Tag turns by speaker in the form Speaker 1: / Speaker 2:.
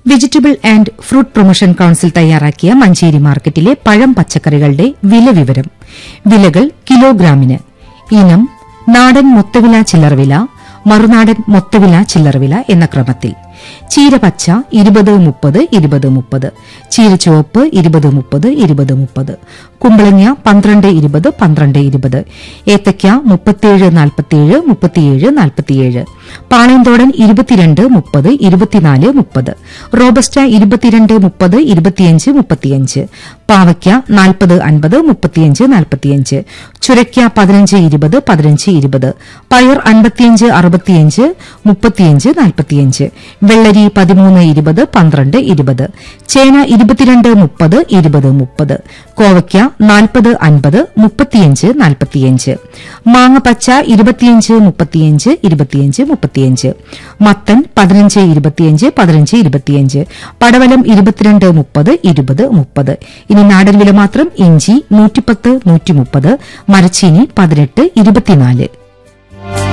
Speaker 1: vegetable and fruit promotion council തയ്യാറാക്കിയ മഞ്ചേരി മാർക്കറ്റിലെ പഴം പച്ചക്കറികളുടെ വില വിവരം വിലകൾ കിലോഗ്രാമിന് ഇനം നാടൻ മൊത്തവില ചില്ലറവില മറുനാടൻ മൊത്തവില ചില്ലറവില എന്ന ക്രമത്തിൽ ചീരപച്ച ഇരുപത് മുപ്പത് ഇരുപത് മുപ്പത് ചീരച്ചുവപ്പ് ഇരുപത് മുപ്പത് ഇരുപത് മുപ്പത് കുമ്പളങ്ങ പന്ത്രണ്ട് ഇരുപത് പന്ത്രണ്ട് ഇരുപത് ഏത്തയ്ക്ക മുപ്പത്തിയേഴ് നാൽപ്പത്തിയേഴ് മുപ്പത്തിയേഴ് നാൽപ്പത്തിയേഴ് പാളയന്തോടൻ ഇരുപത്തിരണ്ട് മുപ്പത് ഇരുപത്തിനാല് മുപ്പത് റോബസ്റ്റ ഇരുപത്തിരണ്ട് മുപ്പത് ഇരുപത്തിയഞ്ച് മുപ്പത്തിയഞ്ച് പാവയ്ക്ക നാൽപ്പത് അൻപത് മുപ്പത്തിയഞ്ച് നാൽപ്പത്തിയഞ്ച് ചുരയ്ക്ക പതിനഞ്ച് ഇരുപത് പതിനഞ്ച് ഇരുപത് പയർ അൻപത്തിയഞ്ച് അറുപത്തിയഞ്ച് മുപ്പത്തിയഞ്ച് നാൽപ്പത്തിയഞ്ച് വെള്ളരി പതിമൂന്ന് ഇരുപത് പന്ത്രണ്ട് ഇരുപത് ചേന ഇരുപത്തിരണ്ട് മുപ്പത് ഇരുപത് മുപ്പത് കോവയ്ക്ക നാൽപ്പത് അൻപത് മുപ്പത്തിയഞ്ച് നാൽപ്പത്തിയഞ്ച് മാങ്ങ പച്ച ഇരുപത്തിയഞ്ച് മുപ്പത്തിയഞ്ച് ഇരുപത്തിയഞ്ച് മുപ്പത്തിയഞ്ച് മത്തൻ പതിനഞ്ച് ഇരുപത്തിയഞ്ച് പതിനഞ്ച് ഇരുപത്തിയഞ്ച് പടവലം ഇരുപത്തിരണ്ട് മുപ്പത് ഇരുപത് മുപ്പത് ഇനി നാടൻ വില മാത്രം ഇഞ്ചി നൂറ്റിപ്പത്ത് നൂറ്റിമുപ്പത് മരച്ചീനി പതിനെട്ട് ഇരുപത്തിനാല്